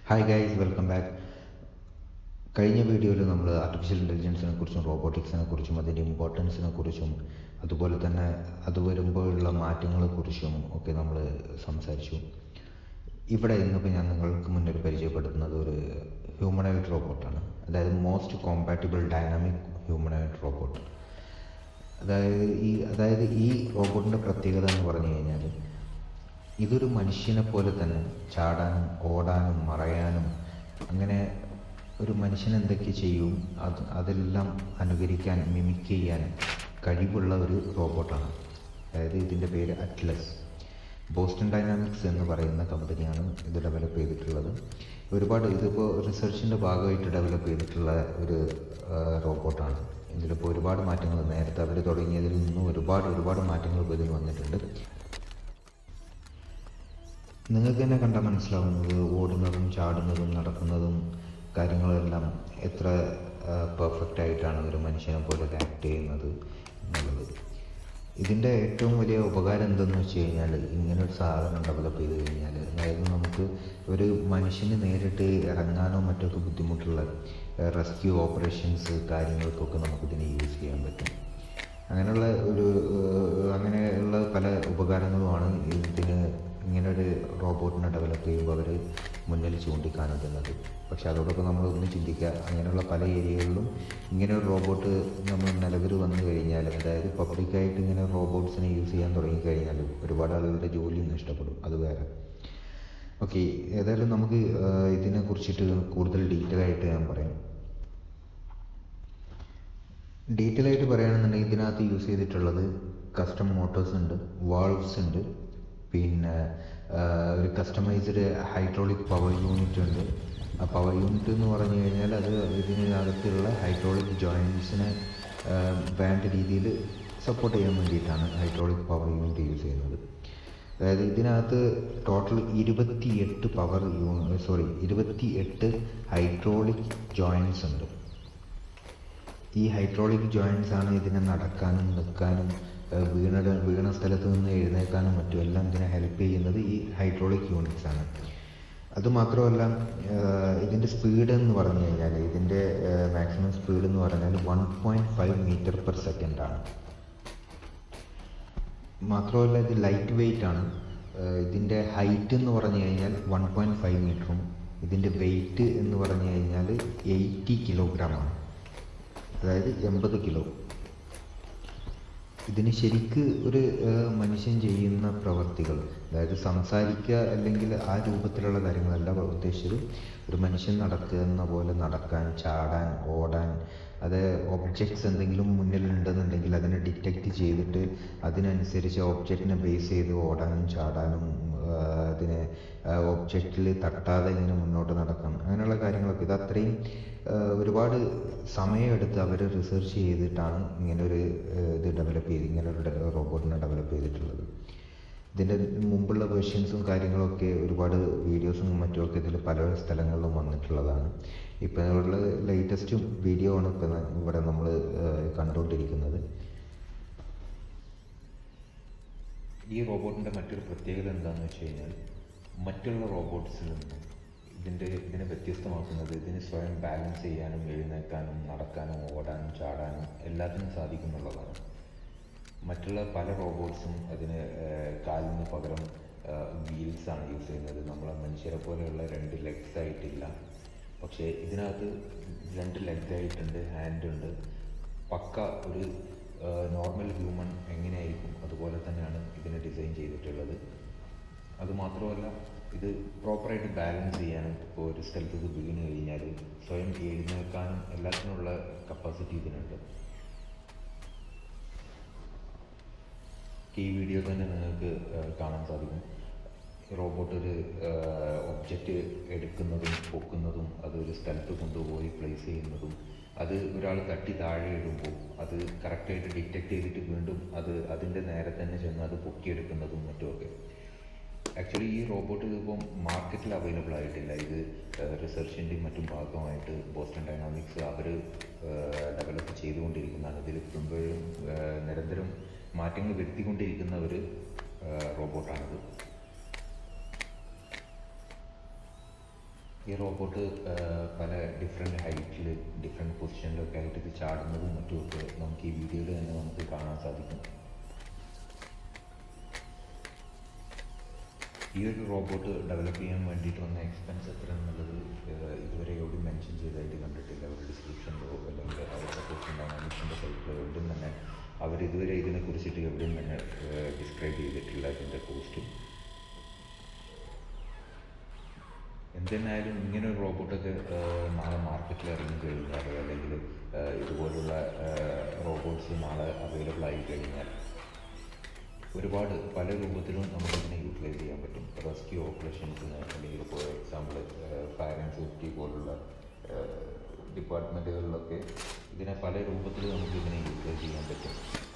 hi guys welcome back കഴിഞ്ഞ വീഡിയോയിൽ നമ്മൾ ആർട്ടിഫിഷ്യൽ ഇൻ്റലിജൻസിനെ കുറിച്ചും റോബോട്ടിക്സിനെ കുറിച്ചും അതിൻ്റെ ഇമ്പോർട്ടൻസിനെ കുറിച്ചും അതുപോലെ തന്നെ അത് വരുമ്പോഴുള്ള മാറ്റങ്ങളെ കുറിച്ചും ഒക്കെ നമ്മൾ സംസാരിച്ചു ഇവിടെ ഇന്നിപ്പോൾ ഞാൻ നിങ്ങൾക്ക് മുന്നിൽ പരിചയപ്പെടുത്തുന്നത് ഒരു ഹ്യൂമണോയിഡ് റോബോട്ടാണ് അതായത് most compatible dynamic humanoid robot അതായത് ഈ അതായത് ഈ റോബോട്ടിൻ്റെ പ്രത്യേകത എന്ന് പറഞ്ഞു കഴിഞ്ഞാൽ ഇതൊരു മനുഷ്യനെ പോലെ തന്നെ ചാടാനും ഓടാനും മറയാനും അങ്ങനെ ഒരു മനുഷ്യൻ എന്തൊക്കെ ചെയ്യും അത് അതെല്ലാം അനുകരിക്കാൻ മിമിക് ചെയ്യാൻ കഴിവുള്ള ഒരു റോബോട്ടാണ് അതായത് ഇതിൻ്റെ പേര് അറ്റ്ലസ് ബോസ്റ്റൺ ഡൈനാമിക്സ് എന്ന് പറയുന്ന കമ്പനിയാണ് ഇത് ഡെവലപ്പ് ചെയ്തിട്ടുള്ളത് ഒരുപാട് ഇതിപ്പോൾ റിസർച്ചിൻ്റെ ഭാഗമായിട്ട് ഡെവലപ്പ് ചെയ്തിട്ടുള്ള ഒരു റോബോട്ടാണ് ഇതിലിപ്പോൾ ഒരുപാട് മാറ്റങ്ങൾ നേരത്തെ അവർ തുടങ്ങിയതിൽ നിന്നും ഒരുപാട് ഒരുപാട് മാറ്റങ്ങൾ ഇപ്പോൾ ഇതിൽ വന്നിട്ടുണ്ട് നിങ്ങൾക്ക് തന്നെ കണ്ടാൽ മനസ്സിലാവുന്നത് ഓടുന്നതും ചാടുന്നതും നടക്കുന്നതും കാര്യങ്ങളെല്ലാം എത്ര പെർഫെക്റ്റ് ആയിട്ടാണ് ഒരു മനുഷ്യനെ പോലെ ആക്ട് ചെയ്യുന്നത് എന്നുള്ളത് ഇതിൻ്റെ ഏറ്റവും വലിയ ഉപകാരം എന്തെന്ന് വെച്ച് കഴിഞ്ഞാൽ ഇങ്ങനെ ഒരു സാധനം ഡെവലപ്പ് ചെയ്ത് കഴിഞ്ഞാൽ അതായത് നമുക്ക് ഒരു മനുഷ്യന് നേരിട്ട് ഇറങ്ങാനോ മറ്റൊക്കെ ബുദ്ധിമുട്ടുള്ള റെസ്ക്യൂ ഓപ്പറേഷൻസ് കാര്യങ്ങൾക്കൊക്കെ നമുക്കിതിനെ യൂസ് ചെയ്യാൻ പറ്റും അങ്ങനെയുള്ള ഒരു അങ്ങനെയുള്ള പല ഉപകാരങ്ങളുമാണ് ഇതിന് ഇങ്ങനെ ഒരു റോബോട്ടിനെ ഡെവലപ്പ് ചെയ്യുമ്പോൾ അവർ മുന്നിൽ ചൂണ്ടിക്കാണിക്കുന്നത് പക്ഷെ അതോടൊപ്പം നമ്മൾ ഒന്ന് ചിന്തിക്കുക അങ്ങനെയുള്ള പല ഏരിയകളിലും ഇങ്ങനെ ഒരു റോബോട്ട് നമ്മൾ നിലവിൽ വന്നു കഴിഞ്ഞാൽ അതായത് പബ്ലിക്കായിട്ട് ഇങ്ങനെ റോബോട്ട്സിനെ യൂസ് ചെയ്യാൻ തുടങ്ങിക്കഴിഞ്ഞാൽ ഒരുപാട് ആളുകളുടെ ജോലി നഷ്ടപ്പെടും അത് വേറെ ഓക്കെ ഏതായാലും നമുക്ക് ഇതിനെ കുറിച്ചിട്ട് കൂടുതൽ ഡീറ്റെയിൽ ആയിട്ട് ഞാൻ പറയാം ഡീറ്റെയിൽ ആയിട്ട് പറയുകയാണെന്നുണ്ടെങ്കിൽ ഇതിനകത്ത് യൂസ് ചെയ്തിട്ടുള്ളത് കസ്റ്റം മോട്ടോഴ്സ് ഉണ്ട് വാൾവ്സ് ഉണ്ട് പിന്നെ ഒരു കസ്റ്റമൈസ്ഡ് ഹൈഡ്രോളിക് പവർ യൂണിറ്റ് ഉണ്ട് ആ പവർ യൂണിറ്റ് എന്ന് പറഞ്ഞു കഴിഞ്ഞാൽ അത് ഇതിനകത്തുള്ള ഹൈഡ്രോളിക് ജോയിൻസിനെ വേണ്ട രീതിയിൽ സപ്പോർട്ട് ചെയ്യാൻ വേണ്ടിയിട്ടാണ് ഹൈഡ്രോളിക് പവർ യൂണിറ്റ് യൂസ് ചെയ്യുന്നത് അതായത് ഇതിനകത്ത് ടോട്ടൽ ഇരുപത്തി എട്ട് പവർ യൂ സോറി ഇരുപത്തി എട്ട് ഹൈഡ്രോളിക് ജോയിൻസ് ഉണ്ട് ഈ ഹൈഡ്രോളിക് ജോയിൻസ് ആണ് ഇതിനെ നടക്കാനും നിൽക്കാനും വീണ വീണ സ്ഥലത്ത് നിന്ന് എഴുന്നേക്കാനും മറ്റും എല്ലാം ഇതിനെ ഹെൽപ്പ് ചെയ്യുന്നത് ഈ ഹൈഡ്രോളിക് യൂണിറ്റ്സ് ആണ് അതുമാത്രമല്ല ഇതിൻ്റെ സ്പീഡ് എന്ന് പറഞ്ഞു കഴിഞ്ഞാൽ ഇതിൻ്റെ മാക്സിമം സ്പീഡ് എന്ന് പറഞ്ഞാൽ one point five metre per second ആണ് മാത്രമല്ല ഇത് ലൈറ്റ് വെയിറ്റ് ആണ് ഇതിൻ്റെ ഹൈറ്റ് എന്ന് പറഞ്ഞു കഴിഞ്ഞാൽ വൺ പോയിൻറ്റ് ഫൈവ് മീറ്ററും ഇതിൻ്റെ വെയിറ്റ് എന്ന് പറഞ്ഞു കഴിഞ്ഞാൽ എയ്റ്റി കിലോഗ്രാം ആണ് അതായത് എൺപത് കിലോ ഇതിന് ശരിക്ക് ഒരു മനുഷ്യൻ ചെയ്യുന്ന പ്രവർത്തികൾ അതായത് സംസാരിക്കുക അല്ലെങ്കിൽ ആ രൂപത്തിലുള്ള കാര്യങ്ങളല്ല ഉദ്ദേശിച്ചത് ഒരു മനുഷ്യൻ നടക്കുന്ന പോലെ നടക്കാൻ ചാടാൻ ഓടാൻ അത് ഒബ്ജക്ട്സ് എന്തെങ്കിലും മുന്നിലുണ്ടെന്നുണ്ടെങ്കിൽ അതിനെ ഡിറ്റക്റ്റ് ചെയ്തിട്ട് അതിനനുസരിച്ച് ഒബ്ജക്റ്റിനെ ബേസ് ചെയ്ത് ഓടാനും ചാടാനും അതിനെ ഒബ്ജക്റ്റിൽ തട്ടാതെ ഇങ്ങനെ മുന്നോട്ട് നടക്കാം അങ്ങനെയുള്ള കാര്യങ്ങളൊക്കെ ഇത് അത്രയും ഒരുപാട് സമയമെടുത്ത് അവർ റിസർച്ച് ചെയ്തിട്ടാണ് ഇങ്ങനെ ഒരു ഇത് ഡെവലപ്പ് ചെയ്ത് ഇങ്ങനെ ഒരു റോബോട്ടിനെ ഡെവലപ്പ് ചെയ്തിട്ടുള്ളത് ഇതിൻ്റെ മുമ്പുള്ള വേർഷൻസും കാര്യങ്ങളൊക്കെ ഒരുപാട് വീഡിയോസും മറ്റുമൊക്കെ ഇതിൽ പല സ്ഥലങ്ങളിലും വന്നിട്ടുള്ളതാണ് ഇപ്പം ഉള്ള ലേറ്റസ്റ്റ് വീഡിയോ ആണ് ഇപ്പം ഇവിടെ നമ്മൾ കണ്ടുകൊണ്ടിരിക്കുന്നത് ഈ റോബോട്ടിൻ്റെ മറ്റൊരു പ്രത്യേകത എന്താണെന്ന് വെച്ച് കഴിഞ്ഞാൽ മറ്റുള്ള റോബോട്ട്സിൽ നിന്നും ഇതിൻ്റെ ഇതിനെ വ്യത്യസ്തമാക്കുന്നത് ഇതിന് സ്വയം ബാലൻസ് ചെയ്യാനും എഴുന്നേക്കാനും നടക്കാനും ഓടാനും ചാടാനും എല്ലാത്തിനും സാധിക്കുന്നുള്ളതാണ് മറ്റുള്ള പല റോബോട്ട്സും അതിന് കാലിന് പകരം വീൽസ് ആണ് യൂസ് ചെയ്യുന്നത് നമ്മളെ മനുഷ്യരെ പോലെയുള്ള രണ്ട് ലെഗ്സ് ആയിട്ടില്ല പക്ഷേ ഇതിനകത്ത് രണ്ട് ലെഗ് ആയിട്ടുണ്ട് ഹാൻഡ് ഉണ്ട് പക്ക ഒരു നോർമൽ ഹ്യൂമൻ എങ്ങനെയായിരിക്കും അതുപോലെ തന്നെയാണ് ഇതിനെ ഡിസൈൻ ചെയ്തിട്ടുള്ളത് അതുമാത്രമല്ല ഇത് പ്രോപ്പറായിട്ട് ബാലൻസ് ചെയ്യാനും ഇപ്പോൾ ഒരു സ്ഥലത്ത് ഇത് വീണ് കഴിഞ്ഞാൽ സ്വയം എഴുന്നേൽക്കാനും എല്ലാത്തിനുള്ള കപ്പാസിറ്റി ഇതിനുണ്ട് ഈ വീഡിയോ തന്നെ നിങ്ങൾക്ക് കാണാൻ സാധിക്കും റോബോട്ട് ഒരു ഒബ്ജക്റ്റ് എടുക്കുന്നതും പൊക്കുന്നതും അത് ഒരു സ്ഥലത്ത് കൊണ്ടുപോയി പ്ലേസ് ചെയ്യുന്നതും അത് ഒരാൾ തട്ടി താഴെ ഇടുമ്പോൾ അത് കറക്റ്റായിട്ട് ഡിറ്റക്ട് ചെയ്തിട്ട് വീണ്ടും അത് അതിൻ്റെ നേരെ തന്നെ ചെന്ന് അത് പൊക്കിയെടുക്കുന്നതും മറ്റുമൊക്കെ ആക്ച്വലി ഈ റോബോട്ട് ഇതിപ്പം മാർക്കറ്റിൽ അവൈലബിൾ ആയിട്ടില്ല ഇത് റിസർച്ചിൻ്റെയും മറ്റും ഭാഗമായിട്ട് ബോസ്റ്റൺ ഡൈനാമിക്സ് അവർ ഡെവലപ്പ് ചെയ്തുകൊണ്ടിരിക്കുന്നതാണ് ഇതിൽ ഇപ്പോഴും നിരന്തരം മാറ്റങ്ങൾ വരുത്തിക്കൊണ്ടിരിക്കുന്ന ഒരു റോബോട്ടാണിത് ഈ റോബോട്ട് പല ഡിഫറെൻറ്റ് ഹൈറ്റിൽ ഡിഫറെൻറ്റ് പൊസിഷനിലൊക്കെ ആയിട്ട് ഇത് ചാടുന്നതും മറ്റുമൊക്കെ നമുക്ക് ഈ വീഡിയോയിൽ തന്നെ നമുക്ക് കാണാൻ സാധിക്കും ഈ ഒരു റോബോട്ട് ഡെവലപ്പ് ചെയ്യാൻ വേണ്ടിയിട്ട് വന്ന എക്സ്പെൻസ് എത്ര എന്നുള്ളത് ഏഹ്, ഇതുവരെ എവിടെയും മെൻഷൻ ചെയ്തതായിട്ട് കണ്ടിട്ടില്ല അവരുടെ ഡിസ്ക്രിപ്ഷനിലോ അല്ലെങ്കിൽ അവരുടെ പോസ്റ്റ് ഡൈനാമിക്സിൻ്റെ സൈറ്റിലോ എവിടെയും തന്നെ അവർ ഇതുവരെ ഇതിനെ കുറിച്ചിട്ട് എവിടെയും തന്നെ ഡിസ്ക്രൈബ് ചെയ്തിട്ടില്ല ഇതിൻ്റെ പോസ്റ്റ് എന്തെന്നായാലും ഇങ്ങനെ ഒരു റോബോട്ടൊക്കെ ഏഹ്, നാളെ മാർക്കറ്റിൽ ഇറങ്ങി കഴിഞ്ഞാൽ അല്ലെങ്കിൽ ഏഹ്, ഇതുപോലുള്ള റോബോട്ട്സ് നാളെ അവൈലബിൾ ആയി കഴിഞ്ഞാൽ ഒരുപാട് പല രൂപത്തിലും നമുക്കിതിനെ യൂട്ടിലൈസ് ചെയ്യാൻ പറ്റും റെസ്ക്യൂ ഓപ്പറേഷൻസിന് അല്ലെങ്കിൽ ഇപ്പോൾ എക്സാമ്പിൾ ഫയർ ആൻഡ് സേഫ്റ്റി പോലുള്ള ഡിപ്പാർട്ട്മെൻറ്റുകളിലൊക്കെ ഇതിനെ പല രൂപത്തിൽ നമുക്കിതിനെ യൂട്ടിലൈസ് ചെയ്യാൻ പറ്റും